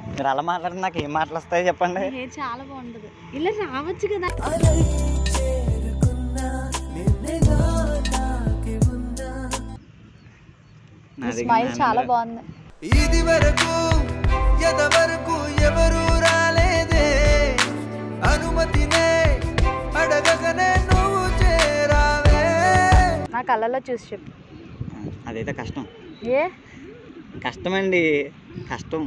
మీరు అలా మాట్లాడితే నాకు ఏం మాటలు వస్తాయి చెప్పండి హే చాలా బాగుంటది ఇలా రావచ్చు కదా నా దగ్గర స్మైల్ నా చాలా దగ్గర- బాగుంది ఇది వరకు ఎద వరకు ఎవరు రాలేదే అనుమతినే అడగకనే నువ్వు చేరావే నా కళ్ళలో చూసి చెప్పు అదైతే కష్టం ఏ కష్టమండి కష్టం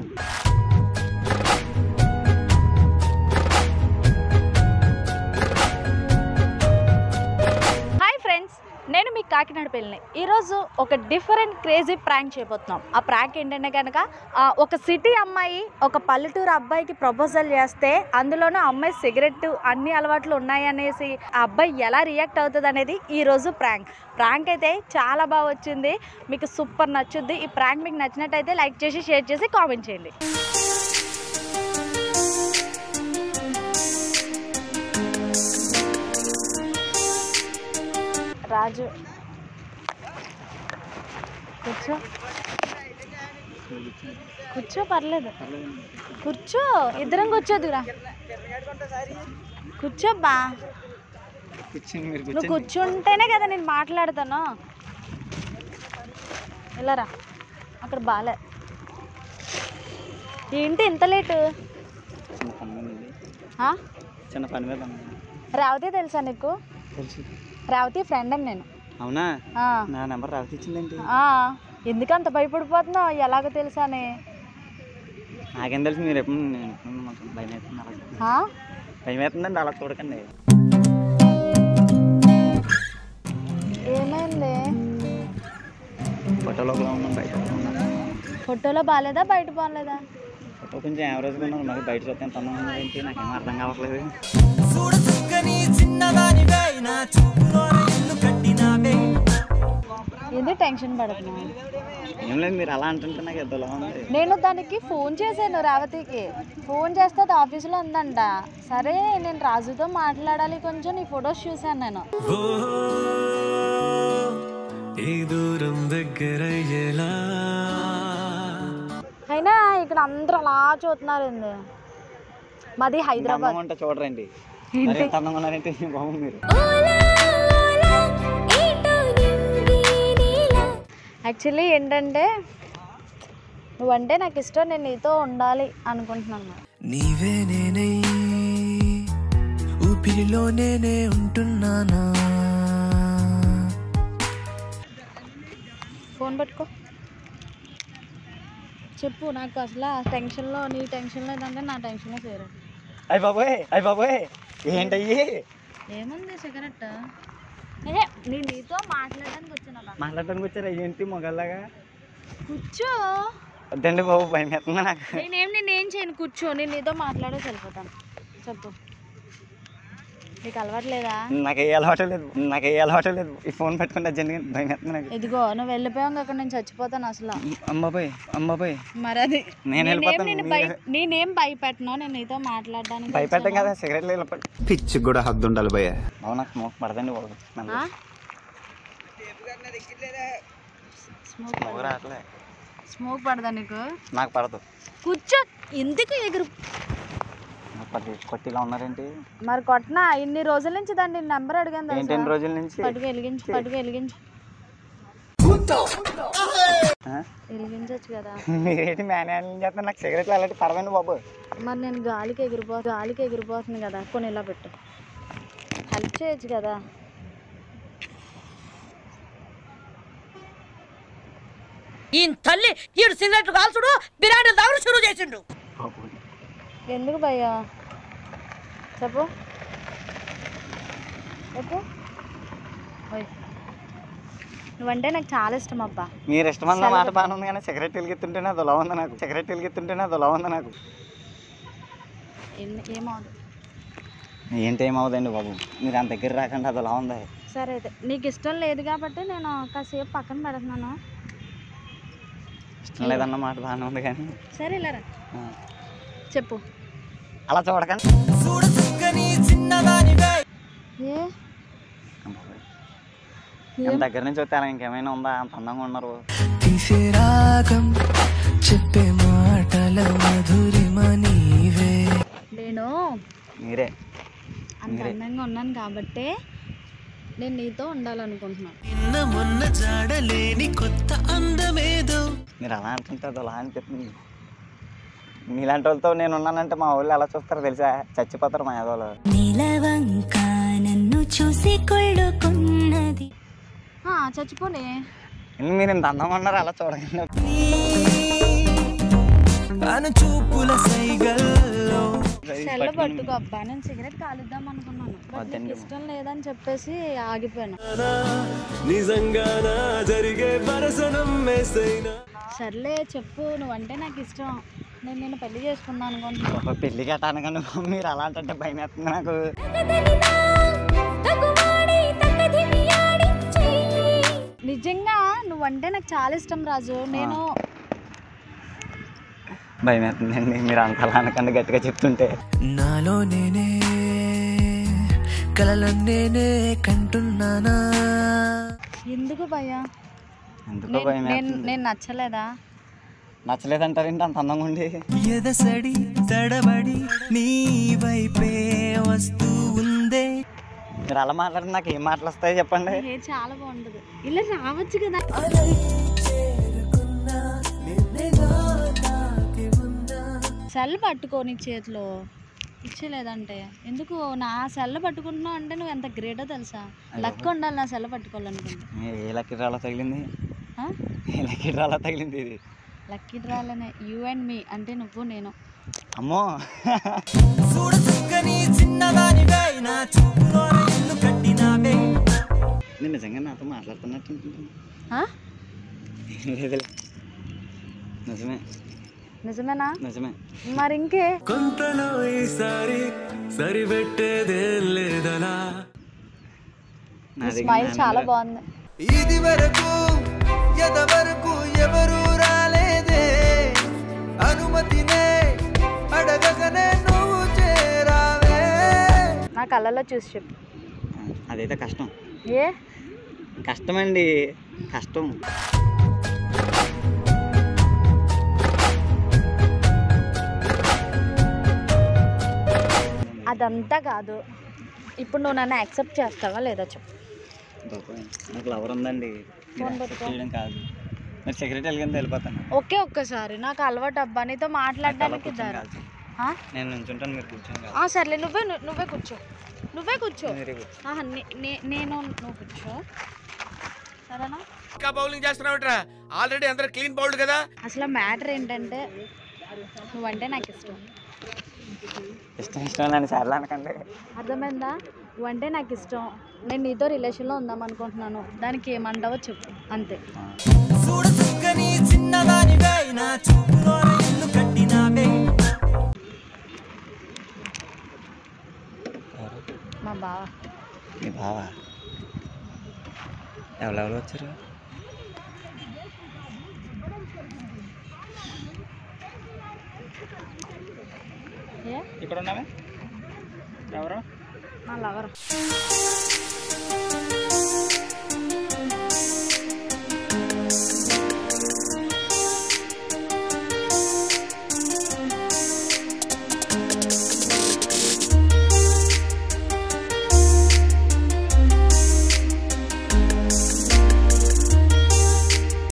హాయ్ ఫ్రెండ్స్ నేను మీ కాకినాడ పెళ్ళిని ఈరోజు ఒక డిఫరెంట్ క్రేజీ ప్రాంక్ చేయబోతున్నాం ఆ ప్రాంక్ ఏంటంటే కనుక ఆ, ఒక సిటీ అమ్మాయి ఒక పల్లెటూరు అబ్బాయికి ప్రపోజల్ చేస్తే అందులోనూ ఆ అమ్మాయి సిగరెట్ అన్ని అలవాట్లు ఉన్నాయి అనేసి ఆ అబ్బాయి ఎలా రియాక్ట్ అవుతుంది అనేది ఈరోజు ప్రాంక్ ప్రాంక్ అయితే చాలా బాగా వచ్చింది మీకు సూపర్ నచ్చుద్ది ఈ ప్రాంక్ మీకు నచ్చినట్టయితే లైక్ చేసి షేర్ చేసి కామెంట్ చేయండి రాజు కూర్చో కూర్చో పర్లేదు కూర్చో ఇద్దరం కూర్చోదురా కూర్చోబ్బా కూర్చోండి మీరు నువ్వు కూర్చోండి కూర్చుంటేనే కదా నేను మాట్లాడతాను వెళ్ళరా అక్కడ బాలే ఏంటి ఇంత లేటు చిన్న పని మీద ఉంది. ఆ? చిన్న పని మీద ఉంది. రేవతి తెలుసా నీకు తెలుసు రేవతి ఫ్రెండ్ అని నేను అవునా ఆ. నా నెంబర్ రావతి ఇచ్చిందేంటి ఆ, ఎందుకంత భయపడిపోతున్నావు ఎలాగో తెలుసా అని నాకేం తెలుసు మీరు ఎప్పుడు నేను ఎప్పుడు మాకు భయం అవుతుంది అలా చూడండి. ఆ? భయం అవుతుందండి అలా చూడకండి ఏమైంది ఫోటోలో కూడా ఉన్నాం బయట కూడా ఉన్నాం. ఫోటోలో బాగాలేదా బయట బాగాలేదా ఫోటో కొంచెం యావరేజ్గా ఉన్నాను మరి బయట చూస్తే ఎంత అందంగా ఉంది ఏంటి నాకేం అర్థం కావట్లేదు చూడు చుక్కని చిన్నదానివే నా చూపులోన ఇల్లు కట్టినావే ఎందుకు టెన్షన్ పడుతున్నావు ఏం లేదు మీరు అలా అంటుంటే నాకు ఎద్దలా ఉంది నేను దానికి ఫోన్ చేశాను రేవతికి ఫోన్ చేస్తే అది ఆఫీసులో ఉందంట సరే నేను రాజుతో మాట్లాడాలి కొంచెం నీ ఫొటోస్ చూశాను నేను ఓ ఈ దూరం దగ్గరయ్యేలా అయినా ఇక్కడ అందరూ అలా చూస్తున్నారు ఏంది మాది ఇంకా హైదరాబాద్ అందంగా ఉంటే చూడరండి మరి ఎంత అందంగా ఉన్నారంటే బాబు మీరు యాక్చువల్లీ ఏంటంటే నువ్వంటే నాకు ఇష్టం నేను నీతో ఉండాలి అనుకుంటున్నాను నీవే నేనై ఊపిరిలో నేనే ఉంటున్నానా ఫోన్ పట్టుకో చెప్పు నాకు అసలు ఆ టెన్షన్లో నీ టెన్షన్లో ఏదంటే నా టెన్షన్లో చేరు అయ్యి బాబోయ్ అయ్యి బాబోయ్ ఏంటయ్యి ఏముంది సిగరెట్ ఏహే నేను నీతో మాట్లాడడానికి వచ్చినా మాట్లాడడానికి వచ్చారా ఏంటి మొగల్లాగా కూర్చో వద్దండి బాబు భయం వేస్తుంది నాకు నేనేం నేనేం చేయను కూర్చో నేను నీతో మాట్లాడేసి వెళ్ళిపోతాను చెప్పు నీకు అలవాట్లేదా నాకు ఏ అలవాటు లేదు నాకు ఏ అలవాటు లేదు ఈ ఫోన్ పెట్టుకుంటే అర్జెంట్గా భయం వేస్తుంది నాకు ఇదిగో నువ్వు వెళ్ళిపోయాక అక్కడ నేను చచ్చిపోతాను అసలు అమ్మాబాయ్ అమ్మాబాయ్ మరి అది నేను నేనేం వెళ్ళిపోతాను, నేను మీరు- భయ నేనేం భయపెట్టను నేను నీతో మాట్లాడడానికి భయపెట్టాం కదా సిగరెట్లు వెళ్ళిపోయి పిచ్చి కూడా హద్దు ఉండాలి భయ్య బాబు నాకు స్మోక్ పడదండి బాబు నాకు ఆ? స్మోక్ స్మోక్ రావట్లే స్మోక్ పడదా నీకు నాకు పడదు కూర్చో ఎందుకు ఎగురు నాకు పట్టి కొట్టిలా ఉన్నారేంటి మరి కొట్టినా ఇన్ని రోజుల నుంచి దాన్ని నెంబర్ అడిగాను ఏంటి ఎన్ని రోజుల నుంచి పట్టుకు వెలిగించు పట్టుకు వెలిగించు ఆ? వెలిగించవచ్చు కదా మీరేంటి మేనేజ్ చేస్తే నాకు సిగరెట్లు అలాంటి పడవండి బాబు మరి నేను గాలికి ఎగిరిపో గాలికి ఎగిరిపోతుంది కదా కొన్ని ఇలా పెట్టు హెల్ప్ చేయొచ్చు కదా ఈయన తల్లి ఈడు సిగరెట్లు కాల్చుడు బిర్యానీ తాగుడు షురూ చేసిండు బాబు ఎందుకు భయ్యా చెప్పు చెప్పు ఓయ్ నువ్వంటే నాకు చాలా ఇష్టం అబ్బా మీరు ఇష్టమన్న మాట బాగానే ఉంది కానీ సిగరెట్ వెలిగిస్తుంటేనే అది ఎలా ఉంది నాకు సిగరెట్ వెలిగిస్తుంటేనే అది ఎలా ఉంది నాకు ఎన్ని ఏమవుతుంది ఏంటి ఏమవుదండి బాబు మీరు అంత దగ్గర రాకండి అది ఎలా ఉంది సరే అయితే నీకు ఇష్టం లేదు కాబట్టి నేను కాసేపు పక్కన పెడుతున్నాను ఇష్టం లేదన్న మాట బాగానే ఉంది కానీ సరే ఇలారా ఆ. చెప్పు అలా చూడకండి చూడు చుక్కని చిన్నదానివే ఏ బాబోయ్. ఎంత దగ్గర నుంచి వస్తే అలా ఇంకేమైనా ఉందా అంత అందంగా ఉన్నారు తీసే రాగం చెప్పే మాటల మధురిమ నీవే నేను మీరే అంత మీరే. అందంగా ఉన్నాను కాబట్టే నేను నీతో ఉండాలనుకుంటున్నాను నిన్న మొన్న జాడలేని కొత్త అందమేదో మీరు అలా అనుకుంటే అది అలా అనిపిస్తుంది మీలాంటి వాళ్ళతో నేను ఉన్నానంటే మా వాళ్ళు ఎలా చూస్తారో తెలుసా చచ్చిపోతారు మా యాదవులు నిలవంక నన్ను చూసి కొళ్ళుకున్నది ఆ, చచ్చిపోనే ఎందుకు మీరు ఇంత అందంగా ఉన్నారు అలా చూడకండి అను చూపుల సైగల్లో సెల్ల పట్టుకో అబ్బా నేను సిగరెట్ కాలుద్దాం అనుకున్నాను బట్ వద్దండి. నీకు ఇష్టం లేదని చెప్పేసి ఆగిపోయాను నిజంగానా జరిగే పరసనం మేసైనా సర్లే చెప్పు నువ్వంటే నాకు ఇష్టం నేను నేను పెళ్లి చేసుకుందాం అనుకుంటున్నాను ఒక పెళ్లి కట్టాను మీరు అలా అంటే భయం వేస్తుంది నాకు నిజంగా నువ్వంటే నాకు చాలా ఇష్టం రాజు నేను భయం వేస్తుందండి మీరు అంత అలా అనకండి గట్టిగా చెప్తుంటే నాలో నేనే కలలన్నేనే కంటున్నానా ఎందుకు భయ్యా ఎందుకో నేను భయం నేను వేస్తుంది నేను నచ్చలేదా నచ్చలేదంటారేంటి అంత అందంగా ఉండి ఎదసడి తడబడి నీ వైపే వస్తూ ఉందే మీరు అలా మాట్లాడితే నాకు ఏం మాటలు వస్తాయి చెప్పండి ఏ చాలా బాగుంటుంది ఇలా రావచ్చు కదా సెల్ పట్టుకో నీ చేతిలో ఇచ్చలేదంటే ఎందుకు నా సెల్ పట్టుకుంటున్నావు అంటే నువ్వు ఎంత గ్రేటో తెలుసా లక్ ఉండాలి నా సెల్ పట్టుకోవాలనుకుంటే ఏ లక్కీ డ్రాలో తగిలింది ఆ? ఏ లక్కీ డ్రాలో తగిలింది ఇది లక్కీ డ్రాలనే యూ అండ్ మీ అంటే నువ్వు నేను అమ్మో చూడ చుక్కని చిన్నదానివే నా చూపులోన ఇల్లు కట్టినావే నేను నిజంగా నాతో మాట్లాడుతున్నట్టు ఉంటుంది. ఆ? ఏం లేదులే నిజమే నిజమేనా నిజమే మరి ఇంకే కొంతలో ఈసారి సరిపెట్టేదే లేదలా నా దగ్గర స్మైల్ నా చాలా నెంబర్- బాగుంది ఇది వరకు ఎద వరకు ఎవరు రాలేదే అనుమతినే అడగకనే నువ్వు చేరావే నా కళ్ళలో చూసి చెప్పు అదైతే కష్టం ఏ కష్టమండి కష్టం అదంతా కాదు ఇప్పుడు నువ్వు నన్ను యాక్సెప్ట్ చేస్తావా లేదా చెప్పు బాబోయ్, నాకు లవర్ ఉందండి మీరు ఫోన్ accept పెట్టుకో. చేయడం కాదు మీరు సెక్రటరీ వెళ్ళి వెళ్ళిపోతాను ఒకే ఒక్కసారి నాకు అలవాటు అబ్బా నీతో నాకు అలా మాట్లాడడానికి కూర్చొని దారి కాదు. ఆ? నేను నుంచుంటాను మీరు కూర్చొని కాదు ఆ, సర్లే నువ్వే ను- నువ్వే కూర్చో నువ్వే కూర్చో మీరే కూర్చో ఆహా, నే- నే- నేను నువ్వు కూర్చో సరేనా ఇంకా బౌలింగ్ చేస్తున్నావుట్రా ఆల్రెడీ అందరు క్లీన్ బౌల్డ్ కదా అసలు మ్యాటర్ ఏంటంటే నువ్వంటే నాకు ఇష్టం ఇష్టం ఇష్టం నన్ను సర్లే అనకండి అర్థమైందా నువ్వంటే నాకు ఇష్టం నేను నీతో రిలేషన్లో ఉందాం అనుకుంటున్నాను దానికి ఏమంటావో చెప్పు అంతే చూడ చుక్కని చిన్నదానివే నా చూపులోన ఇల్లు కట్టినావే మా బావ మీ బావా ఎవరెవరు వచ్చారు ఏ ఇక్కడ ఉన్నావే ఎవరు మా లవర్